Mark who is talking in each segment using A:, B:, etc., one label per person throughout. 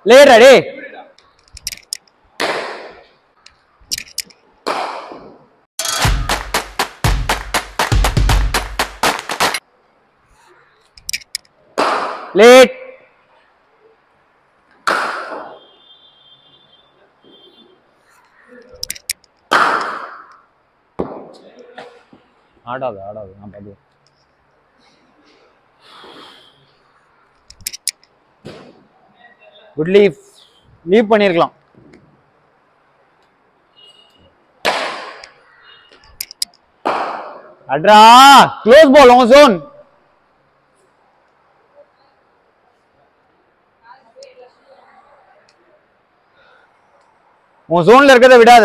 A: லேடா டே late ஆடாது ஆடாது நான் பார்த்து குட் லீவ் லீவ் பண்ணிருக்கலாம் அட்ரா க்ளோஸ் பால் உன் ஜோன் உன் ஜோன்ல இருக்கிறத விடாத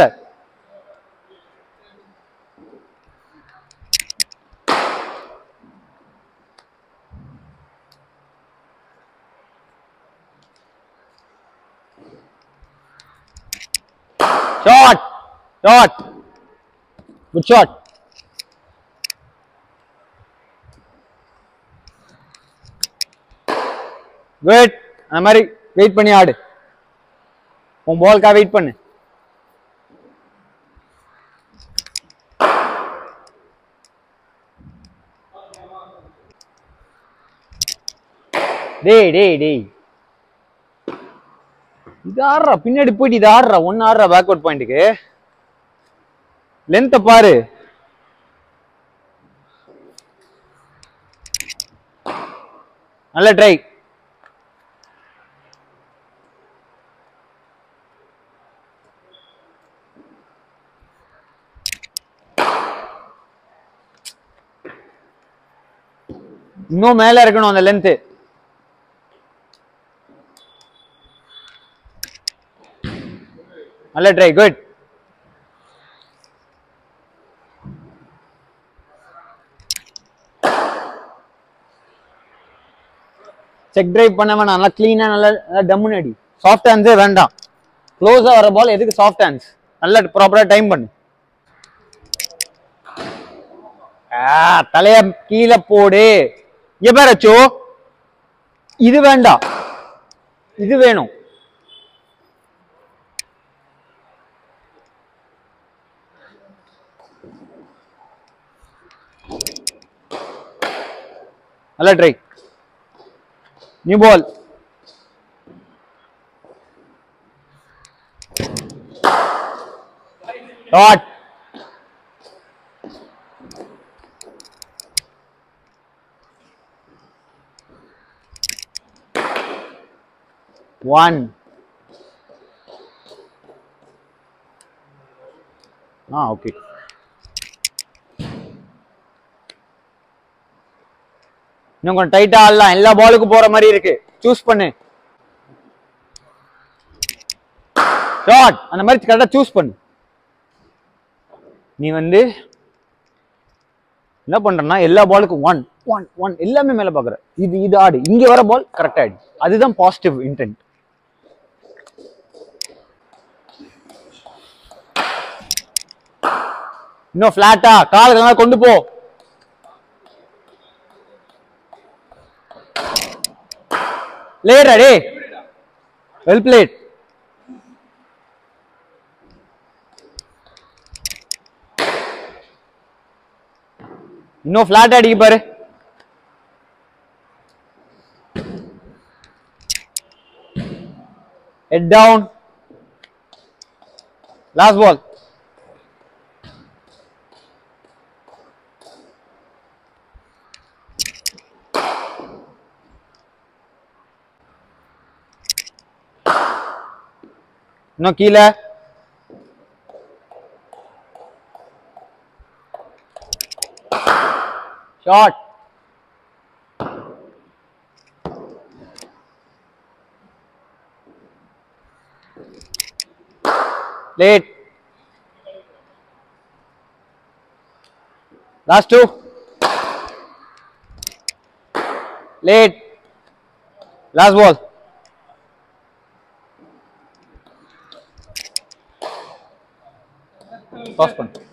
A: shot shot good shot good அந்த மாதிரி வெயிட் பண்ணி ஆடு உன் பால்க்கா வெயிட் பண்ணு டேய் டேய் டேய் இது ஆடுறா பின்னாடி போயிட்டு இது ஆடுறா ஒன்னு ஆடுறா பேக்வர்ட் பாயிண்ட்டுக்கு லென்த்தை பாரு நல்ல ட்ரை இன்னும் மேல இருக்கணும் அந்த லென்த் நல்ல ட்ரை குட் செக் டிரைவ் பண்ண வேணாம் நல்லா க்ளீனா நல்லா நல்லா டம்முன்னு அடி சாஃப்ட் ஹேண்ட்ஸே வேண்டாம் க்ளோஸா வர பால் எதுக்கு சாஃப்ட் ஹேண்ட்ஸ் நல்லா ப்ராப்பரா டைம் பண்ணு ஆ, தலைய கீழே போடு இங்க பாரு அச்சோ இது வேண்டாம் இது வேணும் நல்ல try new ball dot one ஆ ஓகே இன்னும் கொஞ்சம் டைட்டா ஆடலாம் எல்லா பாலுக்கும் போற மாதிரி இருக்கு சூஸ் பண்ணு ஷாட் அந்த மாதிரி கரெக்டா சூஸ் பண்ணு நீ வந்து என்ன பண்றனா எல்லா பாலுக்கும் ஒன் ஒன் ஒன் எல்லாமே மேல பாக்குற இது இது ஆடு இங்க வர பால் கரெக்டா ஆடு அதுதான் பாசிட்டிவ் இன்டென்ட் இன்னும் பிளாட்டா கால் நல்லா கொண்டு போ லேடா டே வெல் பிளேட் இன்னும் பிளாட் அடிக்க பாரு ஹெட் டவுன் லாஸ்ட் பால் இன்னும் கீழே shot late last too late last ball pass பண்ணு